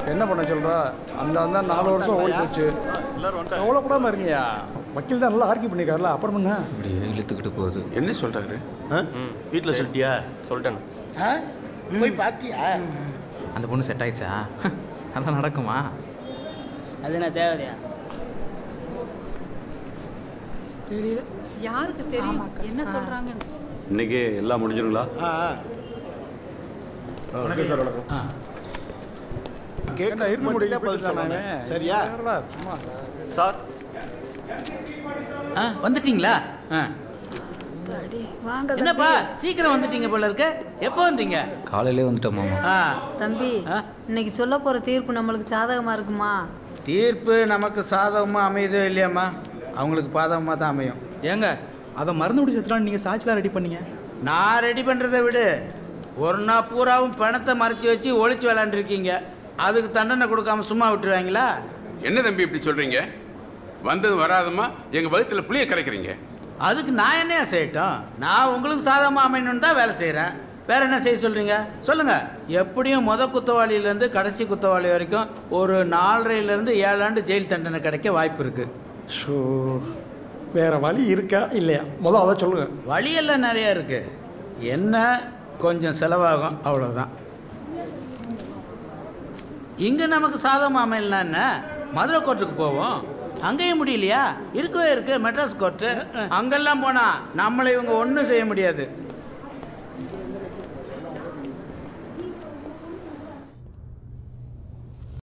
என்ன பண்ண சொல்ற அந்த அந்த நாலு வருஷம் ஓடி போச்சு எவ்வளோ கூடாம இருங்கயா வக்கீல் தான் நல்லா ஆர்கியூ பண்ணிக்காருல அப்புறம் என்ன இப்படியே இழுத்துக்கிட்டு போகுது என்ன சொல்றாரு வீட்டில் சொல்லிட்டியா சொல்லிட்டேன் ஆ? போய் பார்த்தியா அந்த பொண்ணு செட் ஆயிடுச்சா அதெல்லாம் நடக்குமா அது என்ன தேவையா யாருக்கு தெரியும் என்ன சொல்றாங்க இன்னைக்கு எல்லாம் முடிஞ்சிருங்களா ஆ ஆ. கேட்க என்ன இருக்க முடியும் மட்டும்தான் பதில் சொல்லணும். சரியா சும்மா சார் ஆ வந்துட்டீங்களா ஆ வாங்க என்னப்பா சீக்கிரம் வந்துட்டீங்க போல இருக்க எப்போ வந்தீங்க காலையிலே வந்துட்டோம் மாமா ஆ தம்பி ஆ? இன்னைக்கு சொல்ல போற தீர்ப்பு நம்மளுக்கு சாதகமா இருக்குமா தீர்ப்பு நமக்கு சாதகமாக அமையுதோ இல்லையாம்மா அவங்களுக்கு பாதகமாக தான் அமையும் ஏங்க அவன் மருந்து குடி செத்துறான்னு நீங்கள் சாட்சிலாம் ரெடி பண்ணீங்க நான் ரெடி பண்ணுறதை விடு ஒரு நாள் பூராவும் பணத்தை மறைச்சி வச்சு ஒழிச்சு விளாண்டுருக்கீங்க அதுக்கு தண்டனை கொடுக்காம சும்மா விட்டுருவாங்களா என்ன தம்பி இப்படி சொல்றீங்க வந்தது வராதமா எங்க வகுத்துல புளிய கரைக்கிறீங்க அதுக்கு நான் என்னையா செய்யட்டும் நான் உங்களுக்கு சாதகமாக அமையணும்னு தான் வேலை செய்கிறேன் வேற என்ன செய்ய சொல்கிறீங்க சொல்லுங்கள் எப்படியும் முத குத்தவாளியிலேருந்து கடைசி குத்தவாளி வரைக்கும் ஒரு நாலரைலேருந்து ஏழு ஆண்டு ஜெயில் தண்டனை கிடைக்க வாய்ப்பு இருக்குது ஷோ வேற வழி இருக்கா இல்லையா முதல்ல அதை சொல்லுங்க வழியெல்லாம் நிறையா இருக்குது என்ன கொஞ்சம் செலவாகும் அவ்வளோதான் இங்கே நமக்கு சாதகமாக அமையலாம் என்ன மதுரை கோர்ட்டுக்கு போவோம் அங்கேயும் முடியலையா இருக்கவே இருக்கு மெட்ராஸ் கோர்ட்டு அங்கெல்லாம் போனால் நம்மளை இவங்க ஒன்றும் செய்ய முடியாது